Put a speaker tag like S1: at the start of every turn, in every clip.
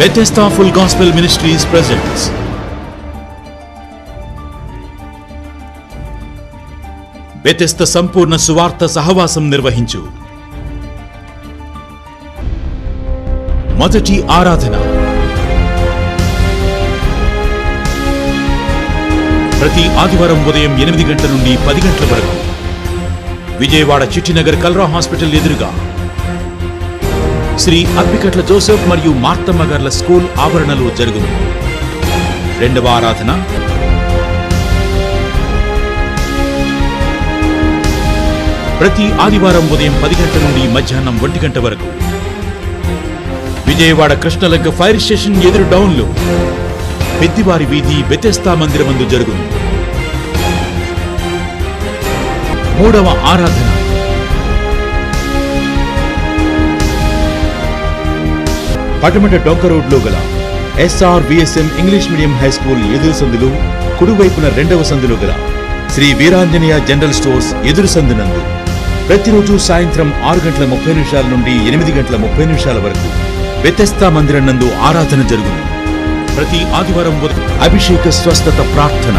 S1: Bethesda Full Gospel Ministries presents Bethesda సంపూర్ణ సువార్త సహవాసం నిర్వహించు మొదటి ఆరాధన ప్రతి ఆదివారం ఉదయం ఎనిమిది గంటల నుండి పది గంటల వరకు విజయవాడ చిట్టినగర్ కల్రా హాస్పిటల్ ఎదురుగా శ్రీ అప్పికట్ల జోసెఫ్ మరియు మార్తమ్మ గార్ల స్కూల్ ఆవరణలో జరుగును రెండవ ఆరాధన ప్రతి ఆదివారం ఉదయం పది గంటల నుండి మధ్యాహ్నం ఒంటి గంట వరకు విజయవాడ కృష్ణలంక ఫైర్ స్టేషన్ ఎదురు డౌన్లో పెద్దివారి వీధి బెతెస్తా మందిరమందు జరుగును మూడవ ఆరాధన పటమట డొంక రోడ్లో గల S R V S M English medium high school ఎదురు సందులు కుడివైపున రెండవ సందులో గల శ్రీ వీరాంజనేయ జనరల్ స్టోర్స్ ఎదురు సందునందు ప్రతిరోజు సాయంత్రం ఆరు గంటల ముప్పై నిమిషాల నుండి ఎనిమిది గంటల ముప్పై నిమిషాల వరకు వ్యతస్థా మందిరం నందు ఆరాధన జరుగును ప్రతి ఆదివారం ఉదయం అభిషేక స్వస్థత ప్రార్థన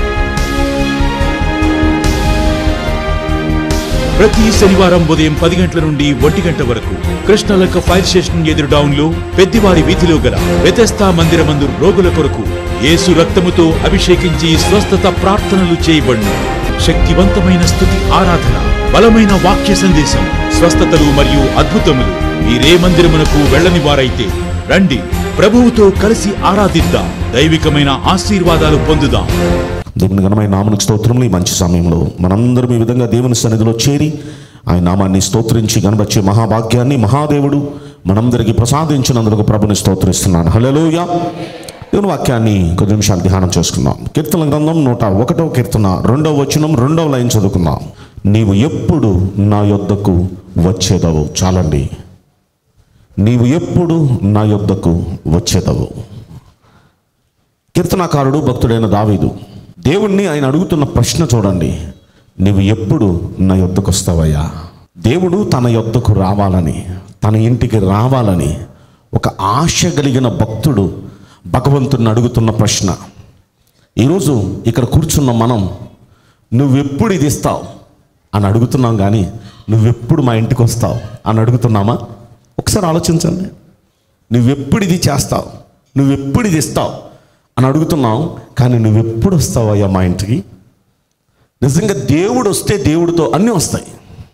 S1: ప్రతి శనివారం ఉదయం పది గంటల నుండి ఒంటి గంట వరకు కృష్ణలక్క ఫైర్ స్టేషన్ ఎదురు డౌన్ లో పెద్దివారి వీధిలో గల వ్యతస్థా మందిరమందు రోగుల కొరకు యేసు రక్తముతో అభిషేకించి స్వస్థత ప్రార్థనలు చేయబడును శక్తివంతమైన స్థుతి ఆరాధన బలమైన వాక్య సందేశం స్వస్థతలు మరియు అద్భుతములు మీరే మందిరమునకు వెళ్ళని వారైతే రండి ప్రభువుతో కలిసి ఆరాధిద్దాం దైవికమైన ఆశీర్వాదాలు పొందుదాం
S2: దేవుని ఘనమైన నామనికి స్తోత్రములు ఈ మంచి సమయంలో మనందరం ఈ విధంగా దేవుని సన్నిధిలో చేరి ఆయన నామాన్ని స్తోత్రించి కనబచ్చే మహాభాగ్యాన్ని మహాదేవుడు మనందరికీ ప్రసాదించినందుకు ప్రభుని స్తోత్రిస్తున్నాను హలోయ దేవుని వాక్యాన్ని కొద్ది నిమిషాలు ధ్యానం చేసుకుందాం కీర్తన గ్రంథం నూట ఒకటో కీర్తన రెండవ వచనం రెండవ లైన్ చదువుకుందాం నీవు ఎప్పుడు నా యొద్దకు వచ్చేదవు చాలండి నీవు ఎప్పుడు నా యొద్దకు వచ్చేదవు కీర్తనాకారుడు భక్తుడైన దావీదు దేవుణ్ణి ఆయన అడుగుతున్న ప్రశ్న చూడండి నువ్వు ఎప్పుడు నా యొద్దకు వస్తావయ్యా దేవుడు తన యొద్దకు రావాలని తన ఇంటికి రావాలని ఒక ఆశ కలిగిన భక్తుడు భగవంతుడిని అడుగుతున్న ప్రశ్న ఈరోజు ఇక్కడ కూర్చున్న మనం నువ్వెప్పుడు ఇది ఇస్తావు అని అడుగుతున్నాం కానీ నువ్వెప్పుడు మా ఇంటికి వస్తావు అని అడుగుతున్నామా ఒకసారి ఆలోచించండి నువ్వెప్పుడు ఇది చేస్తావు నువ్వెప్పుడు ఇది ఇస్తావు అని అడుగుతున్నావు కానీ నువ్వెప్పుడు వస్తావయ్యా మా ఇంటికి నిజంగా దేవుడు వస్తే దేవుడితో అన్నీ వస్తాయి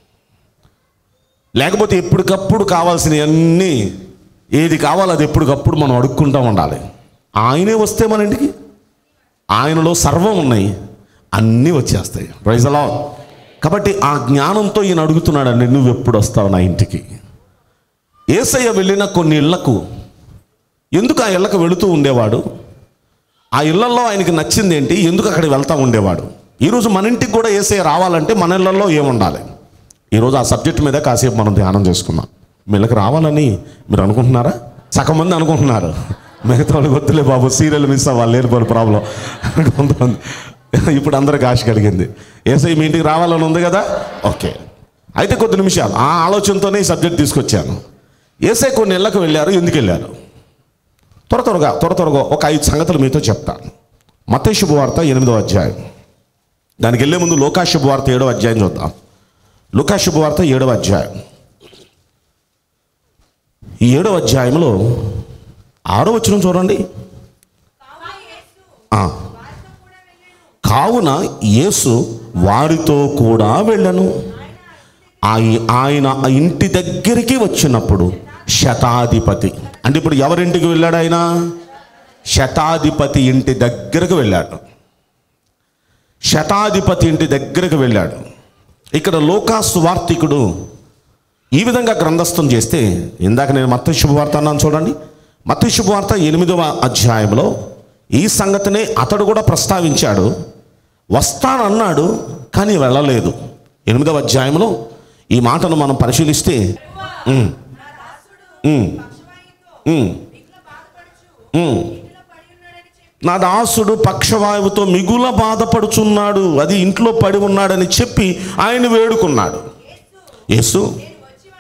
S2: లేకపోతే ఎప్పటికప్పుడు కావాల్సినవన్నీ ఏది కావాలో అది ఎప్పటికప్పుడు మనం అడుక్కుంటూ ఉండాలి ఆయనే వస్తే మన ఇంటికి ఆయనలో సర్వం ఉన్నాయి అన్నీ వచ్చేస్తాయి రైజ్ అలా కాబట్టి ఆ జ్ఞానంతో ఈయన అడుగుతున్నాడండి నువ్వు ఎప్పుడు వస్తావు నా ఇంటికి ఏసయ్య వెళ్ళిన కొన్ని ఇళ్లకు ఎందుకు ఆ ఇళ్ళకు వెళుతూ ఉండేవాడు ఆ ఇళ్లలో ఆయనకి నచ్చింది ఏంటి ఎందుకు అక్కడికి వెళ్తూ ఉండేవాడు ఈరోజు మన ఇంటికి కూడా ఏసయ్య రావాలంటే మన ఇళ్లలో ఏముండాలి ఈరోజు ఆ సబ్జెక్ట్ మీద కాసేపు మనం ధ్యానం చేసుకుందాం వీళ్ళకి రావాలని మీరు అనుకుంటున్నారా సగం మంది అనుకుంటున్నారు మిగతా వాళ్ళకి వద్దులే బాబు సీరియల్ మిస్ అవ్వాలి లేని పోని ప్రాబ్లం కొంతమంది ఇప్పుడు అందరికి ఆశ కలిగింది ఏసై మీ ఇంటికి రావాలని ఉంది కదా ఓకే అయితే కొద్ది నిమిషాలు ఆ ఆలోచనతోనే ఈ సబ్జెక్ట్ తీసుకొచ్చాను ఏసై కొన్ని ఇళ్ళకు వెళ్ళారు ఎందుకు వెళ్ళారు త్వర త్వరగా త్వర త్వరగా ఒక ఐదు సంగతులు మీతో చెప్తాను మత శుభవార్త ఎనిమిదో అధ్యాయం దానికి వెళ్ళే ముందు లోకా శుభవార్త ఏడవ అధ్యాయం చూద్దాం లుకా శుభవార్త ఏడవ అధ్యాయం ఈ ఏడవ అధ్యాయంలో ఆరో వచనం చూడండి ఆ. కావున యేసు వారితో కూడా వెళ్ళను ఆయ- ఆయన ఆ ఇంటి దగ్గరికి వచ్చినప్పుడు శతాధిపతి అంటే ఇప్పుడు ఎవరింటికి వెళ్ళాడు ఆయన శతాధిపతి ఇంటి దగ్గరకు వెళ్ళాడు శతాధిపతి ఇంటి దగ్గరకు వెళ్ళాడు ఇక్కడ లోకా సువార్తికుడు ఈ విధంగా గ్రంథస్థం చేస్తే ఇందాక నేను మత్త శుభవార్త అన్నాను చూడండి మత్త శుభవార్త ఎనిమిదవ అధ్యాయంలో ఈ సంగతిని అతడు కూడా ప్రస్తావించాడు వస్తానన్నాడు కానీ వెళ్ళలేదు ఎనిమిదవ అధ్యాయంలో ఈ మాటను మనం పరిశీలిస్తే ఉమ్, ఉమ్, ఉమ్, ఉమ్. నా దాసుడు పక్షవాయువుతో మిగుల బాధపడుచున్నాడు అది ఇంట్లో పడి ఉన్నాడని చెప్పి ఆయన వేడుకున్నాడు యేసు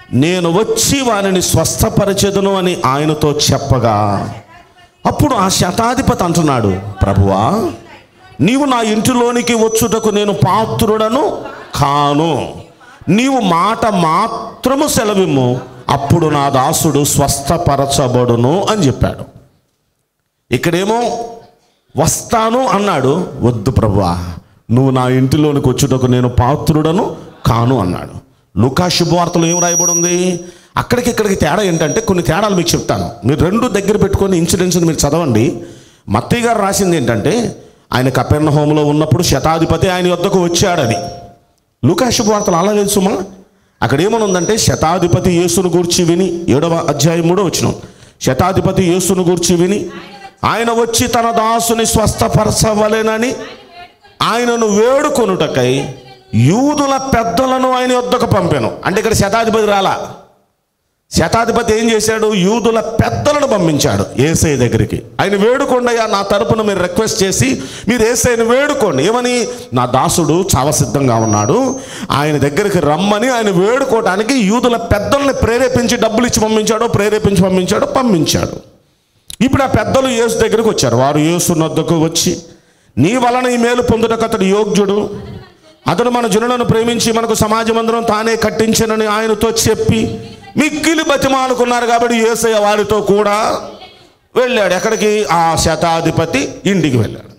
S2: నేను వచ్చి వారిని స్వస్థపరచెదను అని ఆయనతో చెప్పగా అప్పుడు ఆ శతాధిపతి అంటున్నాడు ప్రభువా నీవు నా ఇంటిలోనికి వచ్చుటకు నేను పాత్రుడను కాను నీవు మాట మాత్రము సెలవిమ్ము అప్పుడు నా దాసుడు స్వస్థపరచబడును అని చెప్పాడు ఇక్కడేమో వస్తాను అన్నాడు వద్దు ప్రభువా నువ్వు నా ఇంటిలోనికి వచ్చుటకు నేను పాత్రుడను కాను అన్నాడు లుకా శుభవార్తలు ఏం రాయబడి ఉంది అక్కడికి ఇక్కడికి తేడా ఏంటంటే కొన్ని తేడాలు మీకు చెప్తాను మీరు రెండు దగ్గర పెట్టుకొని ఇన్సిడెంట్స్ని మీరు చదవండి మత్తయ్య గారు రాసింది ఏంటంటే ఆయన కపెర్ణ హోంలో ఉన్నప్పుడు శతాధిపతి ఆయన యొద్దకు వచ్చాడని లూకా శుభవార్తలు అలా లేదు సుమా అక్కడ ఏమని ఉందంటే శతాధిపతి యేసును గూర్చి విని ఏడవ అధ్యాయం మూడో వచ్చిన శతాధిపతి యేసును గూర్చి విని ఆయన వచ్చి తన దాసుని స్వస్థపరచవలెనని ఆయనను వేడుకొనుటకై యూదుల పెద్దలను ఆయన యొద్దకు పంపాను అంటే ఇక్కడ శతాధిపతి రాలా శతాధిపతి ఏం చేశాడు యూదుల పెద్దలను పంపించాడు ఏసై దగ్గరికి ఆయన వేడుకోండియా నా తరపున మీరు రిక్వెస్ట్ చేసి మీరు ఏసైని వేడుకోండి ఏమని నా దాసుడు చావ సిద్ధంగా ఉన్నాడు ఆయన దగ్గరికి రమ్మని ఆయన వేడుకోవటానికి యూదుల పెద్దల్ని ప్రేరేపించి డబ్బులు ఇచ్చి పంపించాడో ప్రేరేపించి పంపించాడో పంపించాడు ఇప్పుడు ఆ పెద్దలు యేసు దగ్గరికి వచ్చారు వారు యేసు నద్దకు వచ్చి నీ వలన ఈ మేలు పొందుటకు అతడు యోగ్యుడు అతడు మన జనులను ప్రేమించి మనకు సమాజ మందిరం తానే కట్టించనని ఆయనతో చెప్పి మిక్కిలి బతిమాలుకున్నారు కాబట్టి యేసయ్య వారితో కూడా వెళ్ళాడు ఎక్కడికి ఆ శతాధిపతి ఇంటికి వెళ్ళాడు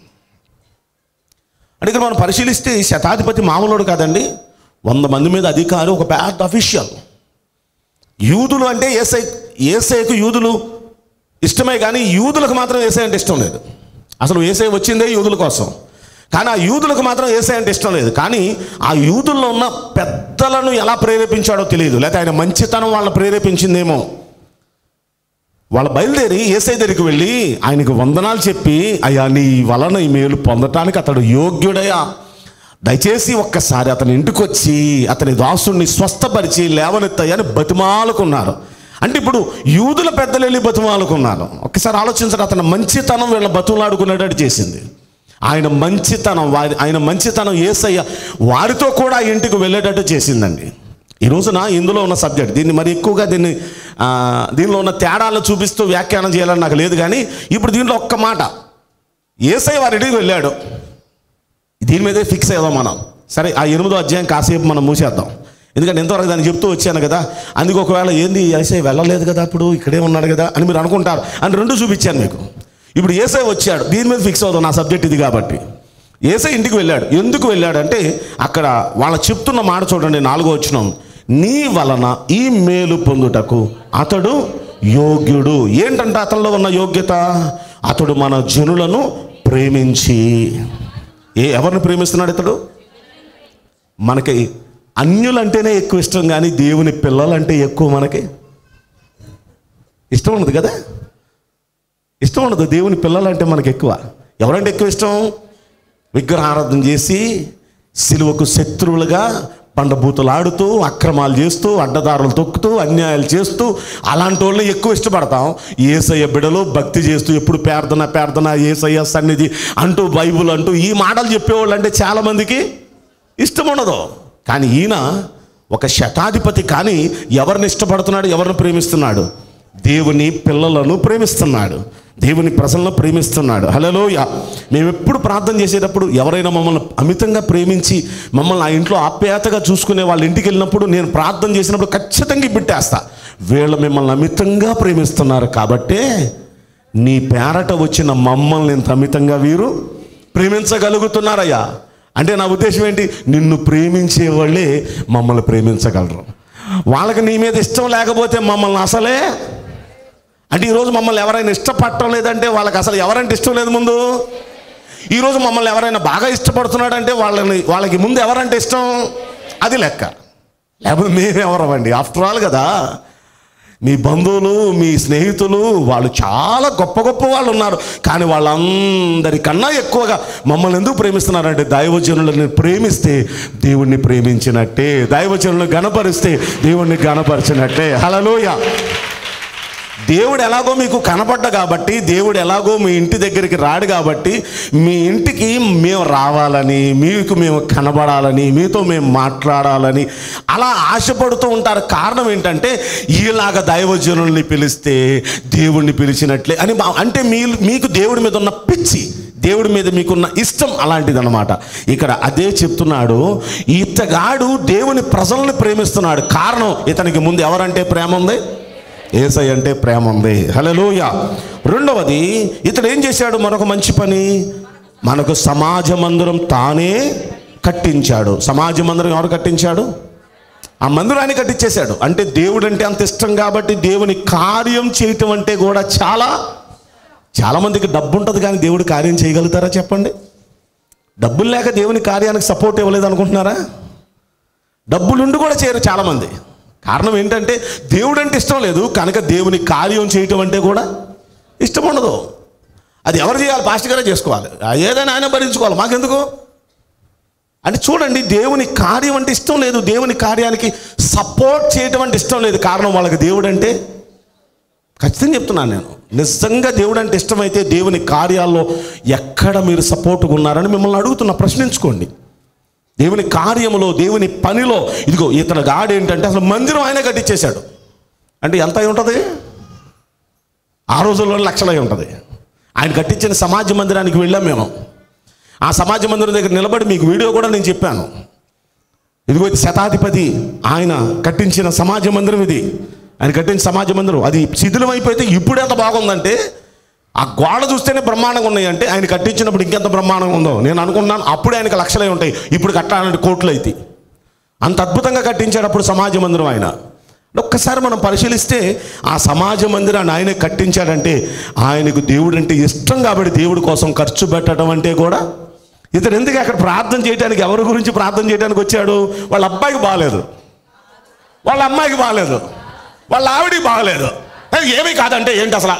S2: అంటే ఇక్కడ మనం పరిశీలిస్తే ఈ శతాధిపతి మామూలుడు కాదండి వంద మంది మీద అధికారి ఒక పెద్ద అఫీషియల్ యూదులు అంటే ఏసై ఏసైకు యూదులు ఇష్టమే కానీ యూదులకు మాత్రం ఏసై అంటే ఇష్టం లేదు అసలు ఏసై వచ్చిందే యూదుల కోసం కానీ ఆ యూదులకు మాత్రం ఏసై అంటే ఇష్టం లేదు కానీ ఆ యూదుల్లో ఉన్న పెద్దలను ఎలా ప్రేరేపించాడో తెలియదు లేకపోతే ఆయన మంచితనం వాళ్ళని ప్రేరేపించిందేమో వాళ్ళ బయలుదేరి ఏసై దగ్గరికి వెళ్ళి ఆయనకు వందనాలు చెప్పి అయ్యా నీ వలన ఈ మేలు పొందటానికి అతడు యోగ్యుడయ్యా దయచేసి ఒక్కసారి అతని ఇంటికి వచ్చి అతని దాసుడిని స్వస్థపరిచి లేవనెత్తయ్యని బతిమాలుకున్నారు అంటే ఇప్పుడు యూదుల పెద్దలు వెళ్ళి బతిమాలుకున్నారు ఒక్కసారి ఆలోచించడం అతని మంచితనం వీళ్ళ బతులాడుకునేటట్టు చేసింది ఆయన మంచితనం వారి ఆయన మంచితనం ఏసయ్య వారితో కూడా ఆ ఇంటికి వెళ్ళేటట్టు చేసిందండి ఈ రోజున ఇందులో ఉన్న సబ్జెక్ట్ దీన్ని మరి ఎక్కువగా దీన్ని ఆ, దీనిలో ఉన్న తేడాలు చూపిస్తూ వ్యాఖ్యానం చేయాలని నాకు లేదు కానీ ఇప్పుడు దీంట్లో ఒక్క మాట ఏసై వారి ఇంటికి వెళ్ళాడు దీని మీదే ఫిక్స్ అయ్యాం మనం సరే ఆ ఎనిమిదో అధ్యాయం కాసేపు మనం మూసేద్దాం ఎందుకంటే ఎంతవరకు దాన్ని చెప్తూ వచ్చాను కదా అందుకు ఒకవేళ ఏంది ఏసై వెళ్ళలేదు కదా అప్పుడు ఇక్కడే ఉన్నాడు కదా అని మీరు అనుకుంటారు అని రెండు చూపించాను మీకు ఇప్పుడు ఏసై వచ్చాడు దీని మీద ఫిక్స్ అవుతాం నా సబ్జెక్ట్ ఇది కాబట్టి ఏసై ఇంటికి వెళ్ళాడు ఎందుకు వెళ్ళాడు అంటే అక్కడ వాళ్ళ చెప్తున్న మాట చూడండి నాలుగో వచ్చినాం నీ వలన ఈ మేలు పొందుటకు అతడు యోగ్యుడు ఏంటంటే అతనిలో ఉన్న యోగ్యత అతడు మన జనులను ప్రేమించి ఏ ఎవరిని ప్రేమిస్తున్నాడు ఇతడు మనకి అన్యులంటేనే ఎక్కువ ఇష్టం కానీ దేవుని పిల్లలంటే ఎక్కువ మనకి ఇష్టం ఉండదు కదా ఇష్టం ఉండదు దేవుని పిల్లలంటే మనకి ఎక్కువ ఎవరంటే ఎక్కువ ఇష్టం విగ్రహారాధన చేసి సిలువకు శత్రువులుగా పండబూతులాడుతూ అక్రమాలు చేస్తూ అడ్డదారులు తొక్కుతూ అన్యాయాలు చేస్తూ అలాంటి వాళ్ళని ఎక్కువ ఇష్టపడతాం ఏసయ్య బిడలు భక్తి చేస్తూ ఎప్పుడు ప్రార్థన ప్రార్థన ఏసయ్య సన్నిధి అంటూ బైబుల్ అంటూ ఈ మాటలు చెప్పేవాళ్ళు అంటే చాలామందికి ఇష్టం ఉండదు కానీ ఈయన ఒక శతాధిపతి కానీ ఎవరిని ఇష్టపడుతున్నాడు ఎవరిని ప్రేమిస్తున్నాడు దేవుని పిల్లలను ప్రేమిస్తున్నాడు దేవుని ప్రజలను ప్రేమిస్తున్నాడు హలోయ మేము ఎప్పుడు ప్రార్థన చేసేటప్పుడు ఎవరైనా మమ్మల్ని అమితంగా ప్రేమించి మమ్మల్ని ఆ ఇంట్లో ఆప్యాయతగా చూసుకునే వాళ్ళ ఇంటికి వెళ్ళినప్పుడు నేను ప్రార్థన చేసినప్పుడు ఖచ్చితంగా బిట్టేస్తా వీళ్ళు మిమ్మల్ని అమితంగా ప్రేమిస్తున్నారు కాబట్టే నీ పేరట వచ్చిన మమ్మల్ని ఇంత అమితంగా వీరు ప్రేమించగలుగుతున్నారయ్యా అంటే నా ఉద్దేశం ఏంటి నిన్ను ప్రేమించే వాళ్ళే మమ్మల్ని ప్రేమించగలరు వాళ్ళకి నీ మీద ఇష్టం లేకపోతే మమ్మల్ని అసలే అంటే ఈరోజు మమ్మల్ని ఎవరైనా ఇష్టపడటం లేదంటే వాళ్ళకి అసలు ఎవరంటే ఇష్టం లేదు ముందు ఈరోజు మమ్మల్ని ఎవరైనా బాగా ఇష్టపడుతున్నాడంటే వాళ్ళని వాళ్ళకి ముందు ఎవరంటే ఇష్టం అది లెక్క లేకపోతే మేమెవరమండి ఆఫ్టర్ ఆల్ కదా మీ బంధువులు మీ స్నేహితులు వాళ్ళు చాలా గొప్ప గొప్ప వాళ్ళు ఉన్నారు కానీ వాళ్ళందరికన్నా ఎక్కువగా మమ్మల్ని ఎందుకు ప్రేమిస్తున్నారంటే దైవజనులను ప్రేమిస్తే దేవుణ్ణి ప్రేమించినట్టే దైవజనులను గణపరిస్తే దేవుణ్ణి గణపరిచినట్టే హలలోయ దేవుడు ఎలాగో మీకు కనపడ్డ కాబట్టి దేవుడు ఎలాగో మీ ఇంటి దగ్గరికి రాడు కాబట్టి మీ ఇంటికి మేము రావాలని మీకు మేము కనబడాలని మీతో మేము మాట్లాడాలని అలా ఆశపడుతూ ఉంటారు కారణం ఏంటంటే ఈలాగ దైవజనుల్ని పిలిస్తే దేవుణ్ణి పిలిచినట్లే అని మా- అంటే మీ మీకు దేవుడి మీద ఉన్న పిచ్చి దేవుడి మీద మీకున్న ఇష్టం అలాంటిదన్నమాట ఇక్కడ అదే చెప్తున్నాడు ఇతగాడు దేవుని ప్రజల్ని ప్రేమిస్తున్నాడు కారణం ఇతనికి ముందు ఎవరంటే ప్రేమ ఉంది ఏసై అంటే ప్రేమ ఉంది హలోయ రెండవది ఇతడు ఏం చేశాడు మరొక మంచి పని మనకు సమాజ మందిరం తానే కట్టించాడు సమాజ మందిరం ఎవరు కట్టించాడు ఆ మందిరాన్ని కట్టించేశాడు అంటే దేవుడు అంటే అంత ఇష్టం కాబట్టి దేవుని కార్యం చేయటం అంటే కూడా చాలా చాలా మందికి డబ్బు ఉంటుంది కానీ దేవుడు కార్యం చేయగలుగుతారా చెప్పండి డబ్బులు లేక దేవుని కార్యానికి సపోర్ట్ ఇవ్వలేదు అనుకుంటున్నారా డబ్బులుండి కూడా చేయరు చాలామంది కారణం ఏంటంటే దేవుడు అంటే ఇష్టం లేదు కనుక దేవుని కార్యం చేయటం అంటే కూడా ఇష్టం ఉండదు అది ఎవరు చేయాలి పాస్టర్ గారే చేసుకోవాలి ఆ ఏదైనా ఆయన భరించుకోవాలి మాకెందుకు అంటే చూడండి దేవుని కార్యం అంటే ఇష్టం లేదు దేవుని కార్యానికి సపోర్ట్ చేయటం అంటే ఇష్టం లేదు కారణం వాళ్ళకి దేవుడు అంటే ఖచ్చితంగా చెప్తున్నాను నేను నిజంగా దేవుడు అంటే ఇష్టమైతే దేవుని కార్యాల్లో ఎక్కడ మీరు సపోర్ట్గా ఉన్నారని మిమ్మల్ని అడుగుతున్నా ప్రశ్నించుకోండి దేవుని కార్యములో దేవుని పనిలో ఇదిగో ఇతను గాడు ఏంటంటే అసలు మందిరం ఆయన కట్టించేశాడు అంటే ఎంత అయి ఉంటుంది ఆ రోజుల్లో లక్షలై ఉంటుంది ఆయన కట్టించిన సమాజ మందిరానికి వెళ్ళాం మేము ఆ సమాజ మందిరం దగ్గర నిలబడి మీకు వీడియో కూడా నేను చెప్పాను ఇదిగో ఇది శతాధిపతి ఆయన కట్టించిన సమాజ మందిరం ఇది ఆయన కట్టించిన సమాజ మందిరం అది శిథిలం అయిపోతే ఇప్పుడు ఎంత బాగుందంటే ఆ గోడ చూస్తేనే బ్రహ్మాండంగా ఉన్నాయి అంటే ఆయన కట్టించినప్పుడు ఇంకెంత బ్రహ్మాండంగా ఉందో నేను అనుకున్నాను అప్పుడే ఆయనకి లక్షలే ఉంటాయి ఇప్పుడు కట్టాలంటే కోట్లు అయితే అంత అద్భుతంగా కట్టించాడు అప్పుడు సమాజ మందిరం ఆయన ఒక్కసారి మనం పరిశీలిస్తే ఆ సమాజ మందిరాన్ని ఆయనే కట్టించాడంటే ఆయనకు దేవుడు అంటే ఇష్టం కాబట్టి దేవుడి కోసం ఖర్చు పెట్టడం అంటే కూడా ఇతను ఎందుకు అక్కడ ప్రార్థన చేయడానికి ఎవరి గురించి ప్రార్థన చేయడానికి వచ్చాడు వాళ్ళ అబ్బాయికి బాగాలేదు వాళ్ళ అమ్మాయికి బాగాలేదు వాళ్ళ ఆవిడికి బాగాలేదు అది ఏమీ కాదంటే ఏంటి అసలు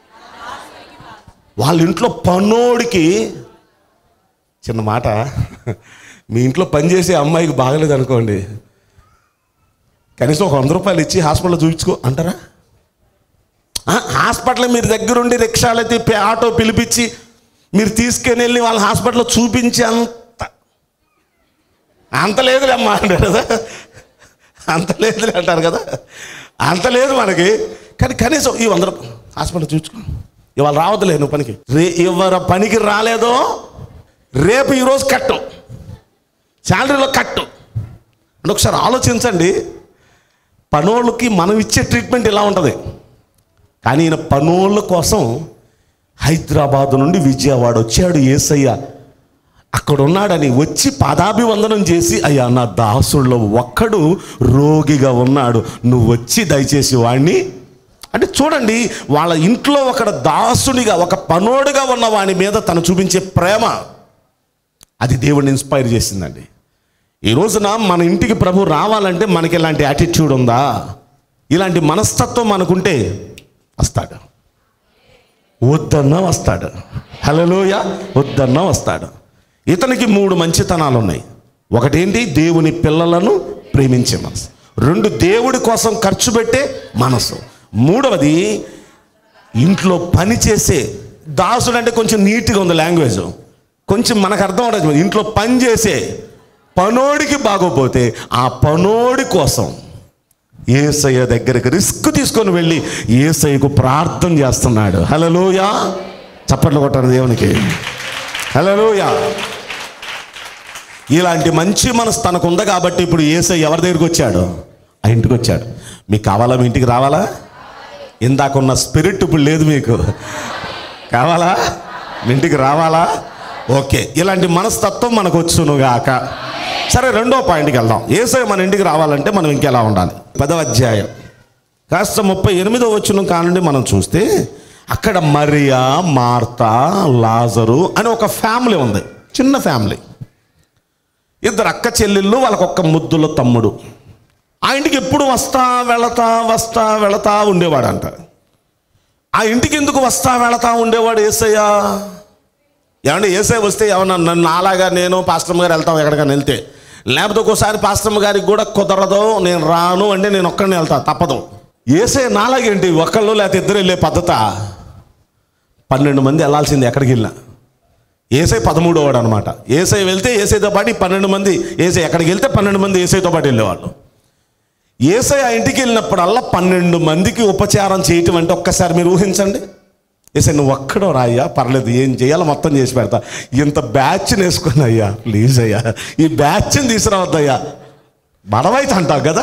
S2: వాళ్ళ ఇంట్లో పనోడికి చిన్న మాట మీ ఇంట్లో పనిచేసే అమ్మాయికి బాగలేదు అనుకోండి కనీసం ఒక వంద రూపాయలు ఇచ్చి హాస్పిటల్లో చూపించుకో అంటారా ఆ, హాస్పిటల్ మీరు దగ్గరుండి రిక్షాలు తిప్పి ఆటో పిలిపించి మీరు తీసుకుని వెళ్ళి వాళ్ళ హాస్పిటల్లో చూపించి అంత అంత లేదులే అమ్మా అంటారు కదా అంత లేదులే అంటారు కదా అంత లేదు మనకి కానీ కనీసం ఈ వంద రూపాయలు హాస్పిటల్ చూసుకో ఇవాళ రావద్దులే నువ్వు పనికి రే ఇవాళ పనికి రాలేదో రేపు ఈరోజు కట్టు శాలరీలో కట్టు అంటే ఒకసారి ఆలోచించండి పనోళ్ళకి మనం ఇచ్చే ట్రీట్మెంట్ ఇలా ఉంటుంది కానీ ఈయన పనోళ్ళ కోసం హైదరాబాద్ నుండి విజయవాడ వచ్చాడు ఏసయ్య అక్కడ ఉన్నాడని వచ్చి పాదాభివందనం చేసి అయ్యా నా దాసుల్లో ఒక్కడు రోగిగా ఉన్నాడు నువ్వు వచ్చి దయచేసి వాడిని అంటే చూడండి వాళ్ళ ఇంట్లో ఒక దాసునిగా ఒక పనోడుగా ఉన్న వాని మీద తను చూపించే ప్రేమ అది దేవుడిని ఇన్స్పైర్ చేసిందండి ఈ రోజున మన ఇంటికి ప్రభు రావాలంటే మనకి ఇలాంటి యాటిట్యూడ్ ఉందా ఇలాంటి మనస్తత్వం మనకుంటే వస్తాడు వద్దన్నా వస్తాడు హలోయ వద్దన్నా వస్తాడు ఇతనికి మూడు మంచితనాలు ఉన్నాయి ఒకటేంటి దేవుని పిల్లలను ప్రేమించే మనసు రెండు దేవుడి కోసం ఖర్చు పెట్టే మనసు మూడవది ఇంట్లో పని చేసే దాసుడు అంటే కొంచెం నీట్గా ఉంది లాంగ్వేజ్ కొంచెం మనకు అర్థం అవడం ఇంట్లో పని చేసే పనోడికి బాగోపోతే ఆ పనోడి కోసం ఏసయ్య దగ్గరికి రిస్క్ తీసుకొని వెళ్ళి ఏసయ్యకు ప్రార్థన చేస్తున్నాడు హలోయ చప్పట్లు కొట్టారు దేవునికి హలోయ ఇలాంటి మంచి మనసు తనకు ఉంది కాబట్టి ఇప్పుడు ఏసై ఎవరి దగ్గరికి వచ్చాడు ఆ ఇంటికి వచ్చాడు మీకు కావాలా మీ ఇంటికి రావాలా ఇందాకున్న స్పిరిట్ ఇప్పుడు లేదు మీకు కావాలా మీ ఇంటికి రావాలా ఓకే ఇలాంటి మనస్తత్వం మనకు వచ్చును గాక సరే రెండో పాయింట్కి వెళ్దాం ఏసై మన ఇంటికి రావాలంటే మనం ఇంకెలా ఉండాలి పదవ అధ్యాయం కాస్త ముప్పై ఎనిమిదో వచ్చిన కానుండి మనం చూస్తే అక్కడ మరియా మార్తా లాజరు అని ఒక ఫ్యామిలీ ఉంది చిన్న ఫ్యామిలీ ఇద్దరు అక్క చెల్లెళ్ళు వాళ్ళకొక్క ముద్దుల తమ్ముడు ఆ ఇంటికి ఎప్పుడు వస్తా వెళతా వస్తా వెళతా ఉండేవాడంట ఆ ఇంటికి ఎందుకు వస్తా వెళతా ఉండేవాడు ఏసయ్యా ఏమంటే ఏసై వస్తే ఏమన్నా నన్ను నాలాగా నేను పాస్టమ్ గారు వెళ్తాం ఎక్కడికైనా వెళ్తే లేకపోతే ఒక్కోసారి పాస్టమ్ గారికి కూడా కుదరదు నేను రాను అంటే నేను ఒక్కడిని వెళ్తా తప్పదు ఏసే నాలాగేంటి ఒక్కళ్ళు లేకపోతే ఇద్దరు వెళ్ళే పద్ధత పన్నెండు మంది వెళ్ళాల్సింది ఎక్కడికి వెళ్ళినా ఏసై పదమూడో వాడు అనమాట ఏసై వెళ్తే ఏసైతో పాటు ఈ పన్నెండు మంది ఏసై ఎక్కడికి వెళ్తే పన్నెండు మంది ఏసైతో పాటు వెళ్ళేవాళ్ళు ఏసై ఆ ఇంటికి వెళ్ళినప్పుడల్లా పన్నెండు మందికి ఉపచారం చేయటం అంటే ఒక్కసారి మీరు ఊహించండి ఏసై నువ్వు ఒక్కడో రాయ్యా పర్లేదు ఏం చేయాలో మొత్తం చేసి పెడతా ఇంత బ్యాచ్ని వేసుకుని అయ్యా ప్లీజ్ అయ్యా ఈ బ్యాచ్ని తీసుకురావద్దయ్యా బడవైతే అంటావు కదా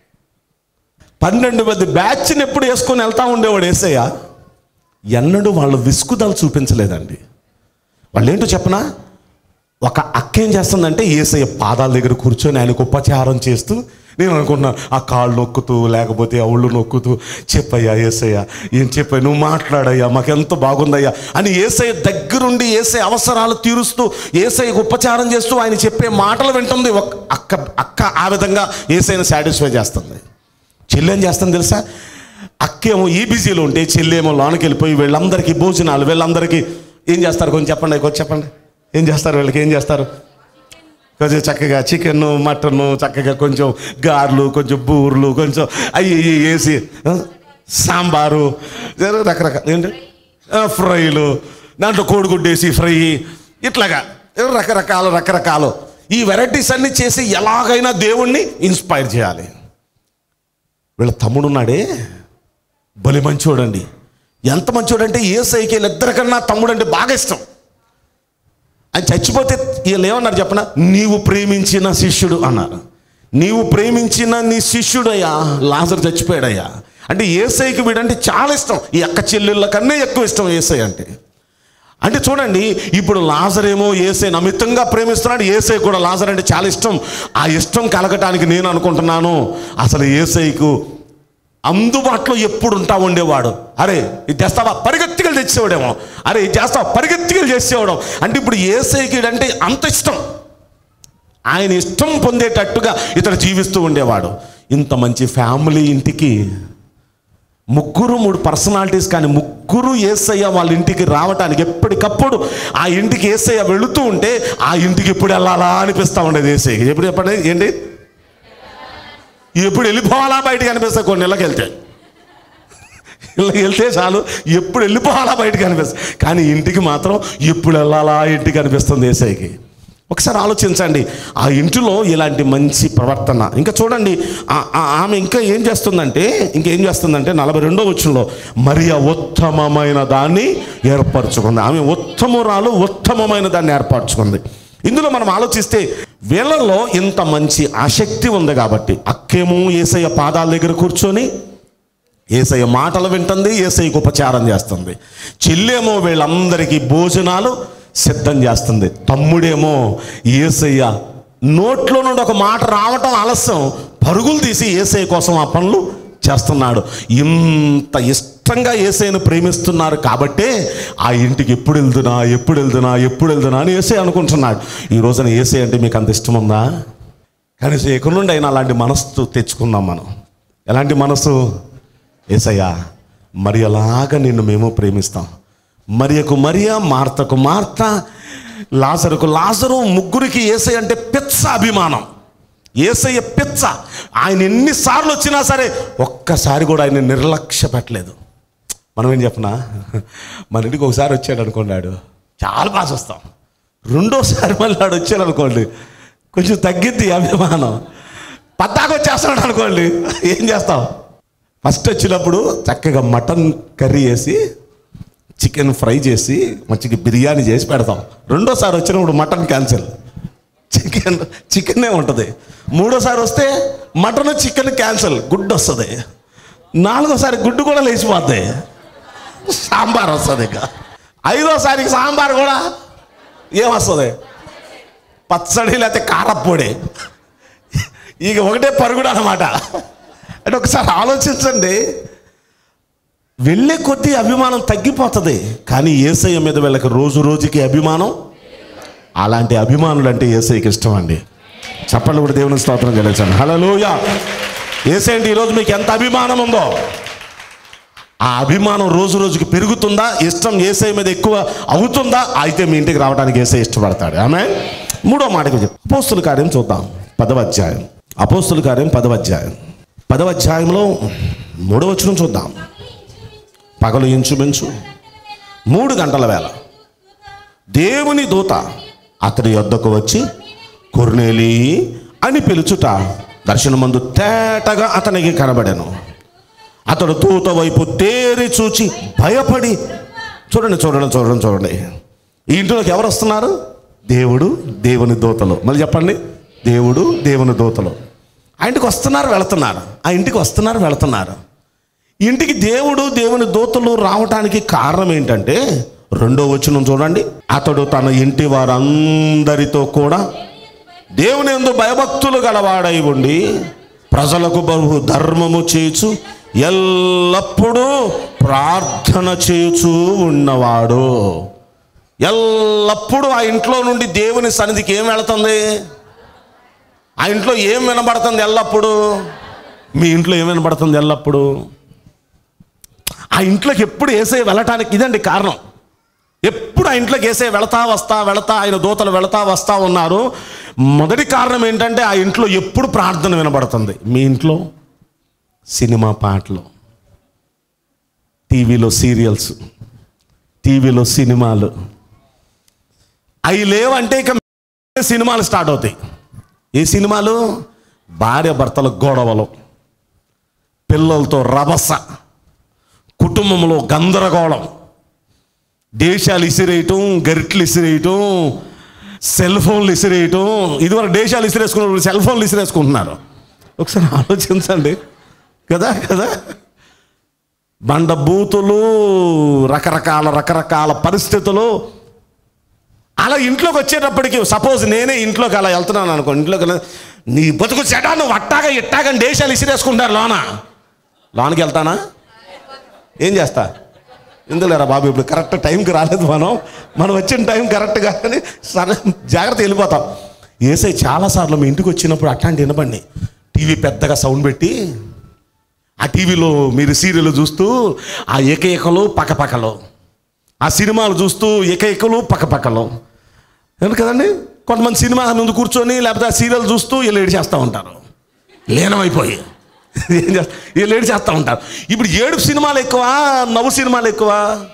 S2: పన్నెండు మంది బ్యాచ్ని ఎప్పుడు వేసుకొని వెళ్తా ఉండేవాడు ఏసయ్య ఎన్నడూ వాళ్ళు విసుగుదలు చూపించలేదండి వాళ్ళు ఏంటో చెప్పనా ఒక అక్క ఏం చేస్తుందంటే ఏసయ్య పాదాల దగ్గర కూర్చొని ఆయనకు ఉపచారం చేస్తూ నేను అనుకున్నా ఆ కాళ్ళు నొక్కుతూ లేకపోతే ఆ ఒళ్ళు నొక్కుతూ చెప్పయ్యా ఏసయ్య ఏం చెప్పయ్య నువ్వు మాట్లాడయ్యా మాకెంత బాగుందయ్యా అని ఏసయ్య దగ్గరుండి ఏసై అవసరాలు తీరుస్తూ ఏసయ్యకు ఉపచారం చేస్తూ ఆయన చెప్పే మాటలు వింటుంది ఒక అక్క అక్క ఆ విధంగా ఏసైని సాటిస్ఫై చేస్తుంది చెల్లి ఏం చేస్తుంది తెలుసా అక్కేమో ఈ బిజీలో ఉంటే చెల్లేమో లోనకి వెళ్ళిపోయి వీళ్ళందరికీ భోజనాలు వీళ్ళందరికీ ఏం చేస్తారు కొంచెం చెప్పండి కొంచెం చెప్పండి ఏం చేస్తారు వీళ్ళకి ఏం చేస్తారు కొంచెం చక్కగా చికెన్ మటన్ చక్కగా కొంచెం గార్లు కొంచెం బూర్లు కొంచెం అవి ఇవి వేసి ఆ, సాంబారు జర రకరకాల ఏంటి ఆ, ఫ్రైలు దాంట్లో కోడిగుడ్డు వేసి ఫ్రై ఇట్లాగా రకరకాల రకరకాలు ఈ వెరైటీస్ అన్ని చేసి ఎలాగైనా దేవుణ్ణి ఇన్స్పైర్ చేయాలి వీళ్ళ తమ్ముడు ఉన్నాడే బలి మంచోడండి ఎంత మంచోడంటే ఏ సైకిల్ ఇద్దరికన్నా తమ్ముడు అంటే బాగా ఇష్టం ఆయన చచ్చిపోతే వీళ్ళు ఏమన్నారు చెప్పన నీవు ప్రేమించిన శిష్యుడు అన్నారు నీవు ప్రేమించిన నీ శిష్యుడయ్యా లాజర్ చచ్చిపోయాడయ్యా అంటే ఏసైకి వీడంటే చాలా ఇష్టం ఈ అక్క చెల్లెళ్ళ కన్నా ఎక్కువ ఇష్టం ఏసై అంటే అంటే చూడండి ఇప్పుడు లాజర్ ఏమో ఏసై అమితంగా ప్రేమిస్తున్నాడు ఏసై కూడా లాజర్ అంటే చాలా ఇష్టం ఆ ఇష్టం కలగటానికి నేను అనుకుంటున్నాను అసలు ఏసైకు అందుబాటులో ఎప్పుడు ఉంటా ఉండేవాడు అరే ఇది చేస్తావా పరిగెత్తికలు తెచ్చేవాడేమో అరే ఇది చేస్తావా పరిగెత్తికలు చేసేవాడు అంటే ఇప్పుడు ఏసైకి అంటే అంత ఇష్టం ఆయన ఇష్టం పొందేటట్టుగా ఇతడు జీవిస్తూ ఉండేవాడు ఇంత మంచి ఫ్యామిలీ ఇంటికి ముగ్గురు మూడు పర్సనాలిటీస్ కానీ ముగ్గురు ఏసయ్య వాళ్ళ ఇంటికి రావటానికి ఎప్పటికప్పుడు ఆ ఇంటికి ఏసయ్య వెళుతూ ఉంటే ఆ ఇంటికి ఎప్పుడు వెళ్ళాలా అనిపిస్తూ ఉండేది ఏసయ్యకి ఎప్పుడు చెప్పండి ఏంటి ఎప్పుడు వెళ్ళిపోవాలా బయటకు అనిపిస్తుంది కొన్ని నెలలకు వెళ్తే ఇళ్ళకి వెళ్తే చాలు ఎప్పుడు వెళ్ళిపోవాలా బయటకు అనిపిస్తుంది కానీ ఇంటికి మాత్రం ఎప్పుడు వెళ్ళాలా ఇంటికి అనిపిస్తుంది ఏసైకి ఒకసారి ఆలోచించండి ఆ ఇంటిలో ఇలాంటి మంచి ప్రవర్తన ఇంకా చూడండి ఆ- ఆ- ఆమె ఇంకా ఏం చేస్తుందంటే ఇంకేం చేస్తుందంటే నలభై రెండో వచ్చంలో మరియ ఉత్తమమైన దాన్ని ఏర్పరచుకుంది ఆమె ఉత్తమురాలు ఉత్తమమైన దాన్ని ఏర్పరచుకుంది ఇందులో మనం ఆలోచిస్తే వీళ్ళల్లో ఇంత మంచి ఆసక్తి ఉంది కాబట్టి అక్కేమో ఏసయ్య పాదాల దగ్గర కూర్చొని ఏసయ్య మాటలు వింటుంది ఏసయ్యకు ఉపచారం చేస్తుంది చెల్లేమో వీళ్ళందరికీ భోజనాలు సిద్ధం చేస్తుంది తమ్ముడేమో ఏసయ్య నోట్లో నుండి ఒక మాట రావటం ఆలస్యం పరుగులు తీసి ఏసయ్య కోసం ఆ పనులు చేస్తున్నాడు ఇంత ఇష్టంగా ఏసైను ప్రేమిస్తున్నారు కాబట్టే ఆ ఇంటికి ఎప్పుడు వెళ్తున్నా ఎప్పుడు వెళ్తున్నా ఎప్పుడు వెళ్తున్నా అని ఏసై అనుకుంటున్నాడు ఈ రోజున ఏసై అంటే మీకు అంత ఇష్టం ఉందా కనీసం ఎక్కడి నుండి అయినా అలాంటి మనస్సు తెచ్చుకుందాం మనం ఎలాంటి మనసు ఏసయ్యా మరి అలాగా నిన్ను మేము ప్రేమిస్తాం మరియకు మరియ మార్తకు మార్త లాజరుకు లాజరు ముగ్గురికి ఏసై అంటే పిచ్చ అభిమానం ఏసయ్య పిచ్చ ఆయన ఎన్నిసార్లు వచ్చినా సరే ఒక్కసారి కూడా ఆయన నిర్లక్ష్య పెట్టలేదు మనం ఏం చెప్పనా మన ఇంటికి ఒకసారి వచ్చాడు అనుకున్నాడు చాలా బాగా చూస్తాం రెండోసారి మళ్ళీ వాడు వచ్చాడు అనుకోండి కొంచెం తగ్గిద్ది అభిమానం పద్దాకు వచ్చేస్తున్నాడు అనుకోండి ఏం చేస్తాం ఫస్ట్ వచ్చినప్పుడు చక్కగా మటన్ కర్రీ వేసి చికెన్ ఫ్రై చేసి మంచిగా బిర్యానీ చేసి పెడతాం రెండోసారి వచ్చినప్పుడు మటన్ క్యాన్సిల్ చికెన్ చికెనే ఉంటుంది మూడోసారి వస్తే మటన్ చికెన్ క్యాన్సిల్ గుడ్డు వస్తుంది నాలుగోసారి గుడ్డు కూడా లేచిపోద్ది సాంబార్ వస్తుంది ఇక ఐదోసారికి సాంబార్ కూడా ఏమొస్తుంది పచ్చడి లేకపోతే కారప్పొడి ఇక ఒకటే పరుగుడు అనమాట అంటే ఒకసారి ఆలోచించండి వెళ్ళే కొద్దీ అభిమానం తగ్గిపోతుంది కానీ ఏసయ్య మీద వీళ్ళకి రోజు రోజుకి అభిమానం అలాంటి అభిమానులు అంటే ఏసైకి ఇష్టం అండి చెప్పండి కూడా దేవుని స్తోత్రం చెల్లించండి హలోయ ఏసై అంటే ఈరోజు మీకు ఎంత అభిమానం ఉందో ఆ అభిమానం రోజు రోజుకి పెరుగుతుందా ఇష్టం ఏసై మీద ఎక్కువ అవుతుందా అయితే మీ ఇంటికి రావడానికి ఏసై ఇష్టపడతాడు ఆమె మూడో మాటకి చెప్పు అపోస్తుల కార్యం చూద్దాం పదవ అధ్యాయం అపోస్తుల కార్యం పదవ అధ్యాయం పదవ అధ్యాయంలో మూడవ వచనం చూద్దాం పగలు ఇంచుమించు మూడు గంటల వేళ దేవుని దూత అతడి యొద్దకు వచ్చి కొర్నేలి అని పిలుచుట దర్శనమందు తేటగా అతనికి కనబడాను అతడు దూత వైపు తేరి చూచి భయపడి చూడండి చూడండి చూడండి చూడండి ఈ ఇంట్లోకి ఎవరు వస్తున్నారు దేవుడు దేవుని దూతలు మళ్ళీ చెప్పండి దేవుడు దేవుని దూతలు ఆ ఇంటికి వస్తున్నారు వెళుతున్నారు ఆ ఇంటికి వస్తున్నారు వెళుతున్నారు ఇంటికి దేవుడు దేవుని దూతలు రావటానికి కారణం ఏంటంటే రెండో వచనం చూడండి అతడు తన ఇంటి వారందరితో కూడా దేవుని ఎందు భయభక్తులు గలవాడై ఉండి ప్రజలకు బహు ధర్మము చేయుచు ఎల్లప్పుడూ ప్రార్థన చేయుచూ ఉన్నవాడు ఎల్లప్పుడూ ఆ ఇంట్లో నుండి దేవుని సన్నిధికి ఏం వెళుతుంది ఆ ఇంట్లో ఏం వినబడుతుంది ఎల్లప్పుడూ మీ ఇంట్లో ఏం వినబడుతుంది ఎల్లప్పుడూ ఆ ఇంట్లోకి ఎప్పుడు వేసే వెళ్ళటానికి ఇదండి కారణం ఎప్పుడు ఆ ఇంట్లోకి వేసే వెళతా వస్తా వెళతా ఆయన దూతలు వెళతా వస్తా ఉన్నారు మొదటి కారణం ఏంటంటే ఆ ఇంట్లో ఎప్పుడు ప్రార్థన వినబడుతుంది మీ ఇంట్లో సినిమా పాటలు టీవీలో సీరియల్స్ టీవీలో సినిమాలు అవి లేవంటే ఇక సినిమాలు స్టార్ట్ అవుతాయి ఏ సినిమాలు భార్య భర్తల గొడవలు పిల్లలతో రభస కుటుంబంలో గందరగోళం దేశాలు ఇసిరేయటం గరిట్లు ఇసిరేయటం సెల్ ఫోన్లు ఇసిరేయటం ఇదివరకు దేశాలు ఇసిరేసుకున్న సెల్ ఫోన్లు ఇసిరేసుకుంటున్నారు ఒకసారి ఆలోచించండి కదా కదా బండ బూతులు రకరకాల రకరకాల పరిస్థితులు అలా ఇంట్లోకి వచ్చేటప్పటికి సపోజ్ నేనే ఇంట్లోకి అలా వెళ్తున్నాను అనుకో ఇంట్లోకి వెళ్ళ- నీ బతుకు చెడా నువ్వు అట్టాగా ఇట్టాగా అని దేశాలు ఇసిరేసుకుంటారు లోన లోనికి వెళ్తానా ఏం చేస్తా ఎందులేరా బాబు ఇప్పుడు కరెక్ట్ టైంకి రాలేదు మనం మనం వచ్చిన టైం కరెక్ట్గా కానీ సరే జాగ్రత్త వెళ్ళిపోతాం ఏసై చాలాసార్లు మీ ఇంటికి వచ్చినప్పుడు అట్లాంటి వినపండి టీవీ పెద్దగా సౌండ్ పెట్టి ఆ టీవీలో మీరు సీరియల్ చూస్తూ ఆ ఏకైకలు పక్కపక్కలు ఆ సినిమాలు చూస్తూ ఏకైకలు పక్కపక్కలు ఎందుకు కదండి కొంతమంది సినిమా ముందు కూర్చొని లేకపోతే ఆ సీరియల్ చూస్తూ వీళ్ళు ఏడు చేస్తూ ఉంటారు లీనమైపోయి ఏం చేస్తా వీళ్ళు ఏడు చేస్తూ ఉంటారు ఇప్పుడు ఏడుపు సినిమాలు ఎక్కువ నవ్వు సినిమాలు ఎక్కువ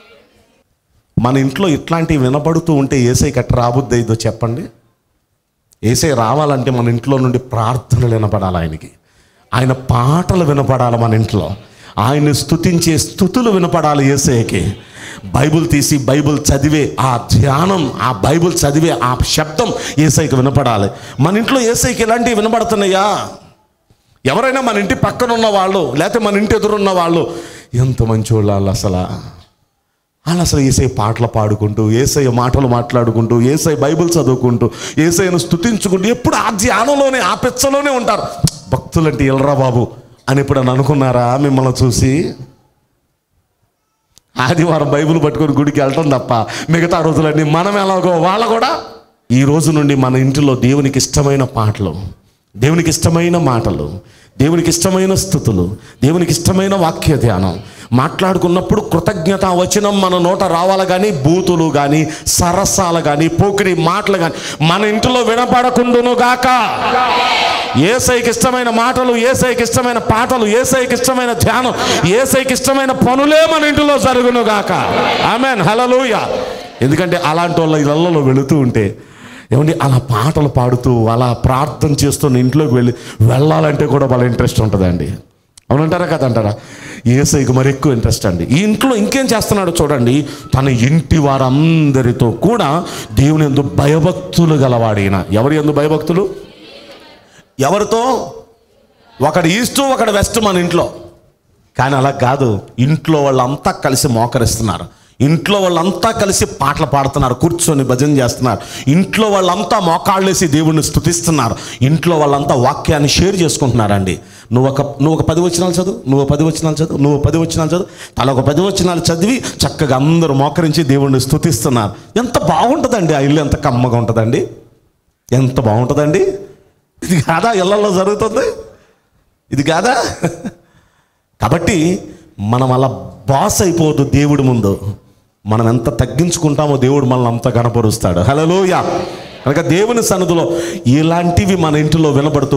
S2: మన ఇంట్లో ఇట్లాంటివి వినపడుతూ ఉంటే ఏసై కట్ట రాబుద్ది అయిందో చెప్పండి ఏసై రావాలంటే మన ఇంట్లో నుండి ప్రార్థనలు వినపడాలి ఆయనకి ఆయన పాటలు వినపడాలి మన ఇంట్లో ఆయన్ని స్తుతించే స్థుతులు వినపడాలి ఏసైకి బైబిల్ తీసి బైబిల్ చదివే ఆ ధ్యానం ఆ బైబిల్ చదివే ఆ శబ్దం ఏసైకి వినపడాలి మన ఇంట్లో ఏసైకి ఇలాంటివి వినపడుతున్నాయా ఎవరైనా మన ఇంటి పక్కన ఉన్న వాళ్ళు లేకపోతే మన ఇంటి ఎదురున్న వాళ్ళు ఎంత మంచి వాళ్ళు అసలు వాళ్ళు అసలు ఏసై పాటలు పాడుకుంటూ ఏసై మాటలు మాట్లాడుకుంటూ ఏసై బైబిల్ చదువుకుంటూ ఏసైను స్తుతించుకుంటూ ఎప్పుడు ఆ ధ్యానంలోనే ఆ పెచ్చలోనే ఉంటారు భక్తులంటే ఎల్రా బాబు అని ఇప్పుడు అని అనుకున్నారా మిమ్మల్ని చూసి ఆదివారం బైబిల్ పట్టుకొని గుడికి వెళ్ళటం తప్ప మిగతా రోజులన్నీ మనం ఎలాగో వాళ్ళ కూడా ఈ రోజు నుండి మన ఇంటిలో దేవునికి ఇష్టమైన పాటలు దేవునికి ఇష్టమైన మాటలు దేవునికి ఇష్టమైన స్థుతులు దేవునికి ఇష్టమైన వాక్య ధ్యానం మాట్లాడుకున్నప్పుడు కృతజ్ఞత వచనం మన నోట రావాలి కానీ బూతులు కానీ సరసాలు కానీ పోకిడి మాటలు కానీ మన ఇంటిలో వినపడకుండును గాక ఏసైకి ఇష్టమైన మాటలు ఏసైకి ఇష్టమైన పాటలు ఏసైకి ఇష్టమైన ధ్యానం ఏసైకి ఇష్టమైన పనులే మన ఇంటిలో జరుగును గాక ఆమెన్ హలలుయ ఎందుకంటే అలాంటి వాళ్ళ ఇళ్లలో వెళుతూ ఉంటే ఏమండి అలా పాటలు పాడుతూ అలా ప్రార్థన చేస్తున్న ఇంట్లోకి వెళ్ళి వెళ్ళాలంటే కూడా వాళ్ళ ఇంట్రెస్ట్ ఉంటుందండి అవునంటారా కదంటారా ఏసైకి మరి ఎక్కువ ఇంట్రెస్ట్ అండి ఈ ఇంట్లో ఇంకేం చేస్తున్నాడో చూడండి తన ఇంటి వారందరితో కూడా దేవుని ఎందు భయభక్తులు గలవాడిన ఎవరి ఎందు భయభక్తులు ఎవరితో ఒకడు ఈస్ట్ ఒకడు వెస్ట్ మన ఇంట్లో కానీ అలా కాదు ఇంట్లో వాళ్ళంతా కలిసి మోకరిస్తున్నారు ఇంట్లో వాళ్ళంతా కలిసి పాటలు పాడుతున్నారు కూర్చొని భజన చేస్తున్నారు ఇంట్లో వాళ్ళంతా మోకాళ్ళేసి దేవుణ్ణి స్తుతిస్తున్నారు ఇంట్లో వాళ్ళంతా వాక్యాన్ని షేర్ చేసుకుంటున్నారండి నువ్వు ఒక నువ్వు ఒక పది వచనాలు చదువు నువ్వు పది వచనాలు చదువు నువ్వు పది వచనాలు చదువు తల ఒక పది వచనాలు చదివి చక్కగా అందరూ మోకరించి దేవుణ్ణి స్తుతిస్తున్నారు ఎంత బాగుంటుందండి ఆ ఇల్లు ఎంత కమ్మగా ఉంటుందండి ఎంత బాగుంటుందండి ఇది కాదా ఇళ్లలో జరుగుతుంది ఇది కాదా కాబట్టి మనం అలా బాస్ అయిపోవద్దు దేవుడి ముందు మనం ఎంత తగ్గించుకుంటామో దేవుడు మనల్ని అంత కనపరుస్తాడు హలోయ కనుక దేవుని సన్నిధిలో ఇలాంటివి మన ఇంటిలో వినబడుతూ కుటుంబ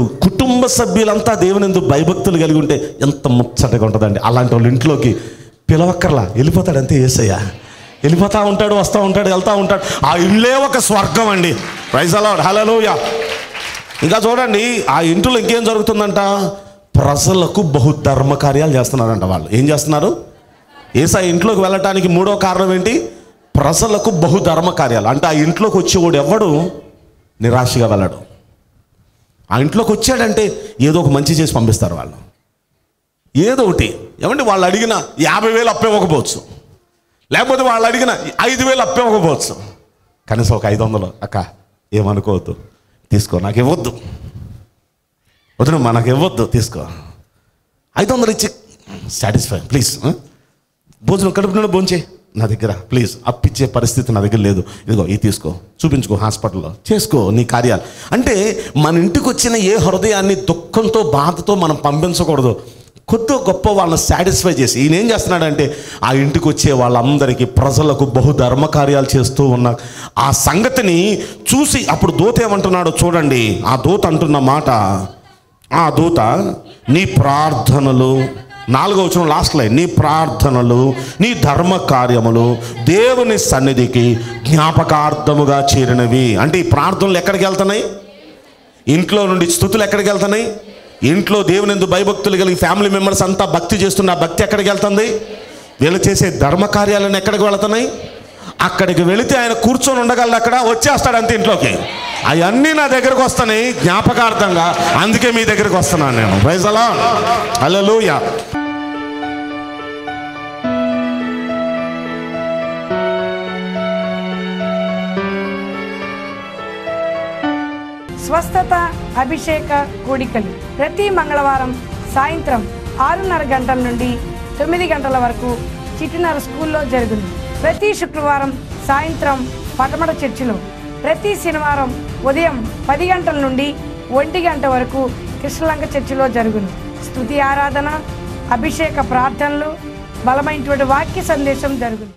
S2: కుటుంబ సభ్యులంతా దేవుని ఎందుకు భయభక్తులు కలిగి ఉంటే ఎంత ముచ్చటగా ఉంటుందండి అలాంటి వాళ్ళ ఇంట్లోకి పిలవక్కర్లా వెళ్ళిపోతాడు అంతే ఏసయ్య వెళ్ళిపోతా ఉంటాడు వస్తూ ఉంటాడు వెళ్తూ ఉంటాడు ఆ ఇల్లే ఒక స్వర్గం అండి ప్రైజ్ అలా హలోయా ఇంకా చూడండి ఆ ఇంట్లో ఇంకేం జరుగుతుందంట ప్రజలకు బహు ధర్మ కార్యాలు చేస్తున్నారంట వాళ్ళు ఏం చేస్తున్నారు ఏసా ఇంట్లోకి వెళ్ళటానికి మూడో కారణం ఏంటి ప్రజలకు బహు ధర్మ కార్యాలు అంటే ఆ ఇంట్లోకి వచ్చేవాడు ఎవడు నిరాశగా వెళ్ళడు ఆ ఇంట్లోకి వచ్చాడంటే ఏదో ఒక మంచి చేసి పంపిస్తారు వాళ్ళు ఏదో ఒకటి ఏమంటే వాళ్ళు అడిగిన యాభై వేలు అప్పివ్వకపోవచ్చు లేకపోతే వాళ్ళు అడిగిన ఐదు వేలు అప్పివ్వకపోవచ్చు కనీసం ఒక ఐదు వందలు అక్క ఏమనుకోవద్దు తీసుకో నాకు ఇవ్వద్దు వదిన మనకు ఇవ్వద్దు తీసుకో ఐదు వందలు ఇచ్చి సాటిస్ఫై ప్లీజ్ భోజనం కడుపు నిండా భోంచే నా దగ్గర ప్లీజ్ అప్పిచ్చే పరిస్థితి నా దగ్గర లేదు ఇదిగో ఇది తీసుకో చూపించుకో హాస్పిటల్లో చేసుకో నీ కార్యాలు అంటే మన ఇంటికి వచ్చిన ఏ హృదయాన్ని దుఃఖంతో బాధతో మనం పంపించకూడదు కొద్ది గొప్ప వాళ్ళని సాటిస్ఫై చేసి ఈయన ఏం చేస్తున్నాడంటే ఆ ఇంటికి వచ్చే వాళ్ళందరికీ ప్రజలకు బహు ధర్మ కార్యాలు చేస్తూ ఉన్న ఆ సంగతిని చూసి అప్పుడు దూత ఏమంటున్నాడో చూడండి ఆ దూత అంటున్న మాట ఆ దూత నీ ప్రార్థనలు నాలుగో వచ్చిన లాస్ట్ లైన్ నీ ప్రార్థనలు నీ ధర్మ కార్యములు దేవుని సన్నిధికి జ్ఞాపకార్థముగా చేరినవి అంటే ఈ ప్రార్థనలు ఎక్కడికి వెళ్తున్నాయి ఇంట్లో నుండి స్థుతులు ఎక్కడికి వెళ్తున్నాయి ఇంట్లో దేవుని ఎందు భయభక్తులు కలిగి ఫ్యామిలీ మెంబర్స్ అంతా భక్తి చేస్తున్న ఆ భక్తి ఎక్కడికి వెళ్తుంది వీళ్ళు చేసే ధర్మ కార్యాలను ఎక్కడికి వెళ్తున్నాయి అక్కడికి వెళితే ఆయన కూర్చొని ఉండగలడు అక్కడ వచ్చేస్తాడు అంతే ఇంట్లోకి అవన్నీ నా దగ్గరకు వస్తున్నాయి జ్ఞాపకార్థంగా అందుకే మీ దగ్గరికి వస్తున్నాను నేను ప్రైజలా హల్లెలూయా
S3: స్వస్థత అభిషేక కూడికలు ప్రతి మంగళవారం సాయంత్రం ఆరున్నర గంటల నుండి తొమ్మిది గంటల వరకు చిటినర స్కూల్లో జరుగును ప్రతి శుక్రవారం సాయంత్రం పటమట చర్చిలో ప్రతి శనివారం ఉదయం పది గంటల నుండి ఒంటి గంట వరకు కృష్ణలంక చర్చిలో జరుగును స్తుతి ఆరాధన అభిషేక ప్రార్థనలు బలమైనటువంటి వాక్య సందేశం జరుగును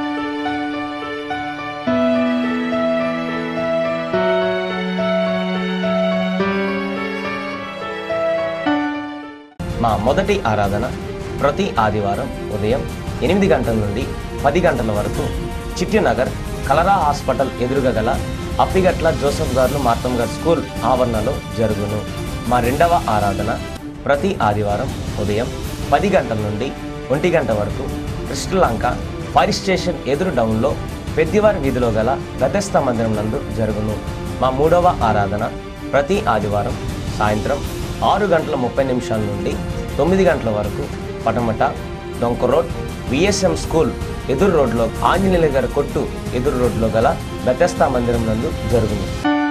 S4: మా మొదటి ఆరాధన ప్రతి ఆదివారం ఉదయం ఎనిమిది గంటల నుండి పది గంటల వరకు చిట్టినగర్ కలరా హాస్పిటల్ ఎదురుగా గల అప్పిగట్ల జోసఫ్ గారు మార్తమ్ గారు స్కూల్ ఆవరణలో జరుగును మా రెండవ ఆరాధన ప్రతి ఆదివారం ఉదయం పది గంటల నుండి ఒంటి గంట వరకు కృష్ణలంక ఫైర్ స్టేషన్ ఎదురు డౌన్లో పెద్దివారి వీధిలో గల గతస్థ మందిరం నందు జరుగును మా మూడవ ఆరాధన ప్రతి ఆదివారం సాయంత్రం ఆరు గంటల ముప్పై నిమిషాల నుండి తొమ్మిది గంటల వరకు పటమట డొంక రోడ్ విఎస్ఎం స్కూల్ ఎదురు రోడ్లో ఆంజనేయుల గారి కొట్టు ఎదురు రోడ్లో గల బెతస్తా మందిరం నందు జరుగును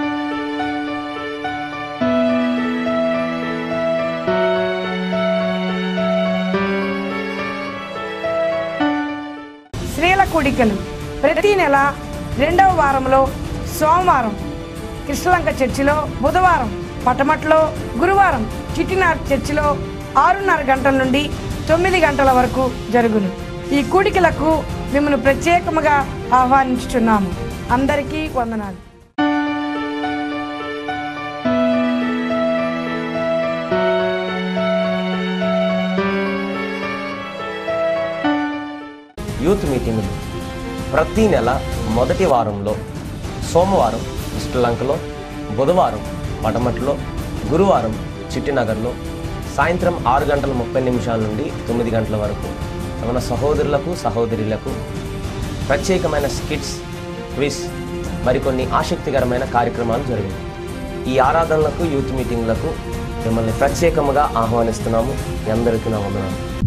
S3: స్త్రీల కూడికలు ప్రతి నెల రెండవ వారంలో సోమవారం కృష్ణలంక చర్చిలో బుధవారం పటమట్లో గురువారం చిట్టినార్ చర్చిలో ఆరున్నర గంటల నుండి తొమ్మిది గంటల వరకు జరుగును ఈ కూడికలకు మిమ్మల్ని ప్రత్యేకముగా ఆహ్వానించుచున్నాము అందరికీ వందనాలు
S4: యూత్ మీటింగులు ప్రతి నెల మొదటి వారంలో సోమవారం శ్రీలంకలో బుధవారం పటమట్లో గురువారం చిట్టినగర్లో సాయంత్రం ఆరు గంటల ముప్పై నిమిషాల నుండి తొమ్మిది గంటల వరకు మన సహోదరులకు సహోదరులకు ప్రత్యేకమైన స్కిట్స్ క్విజ్ మరికొన్ని ఆసక్తికరమైన కార్యక్రమాలు జరిగాయి ఈ ఆరాధనలకు యూత్ మీటింగ్లకు మిమ్మల్ని ప్రత్యేకముగా ఆహ్వానిస్తున్నాము మీ అందరికీ నా వందనాలు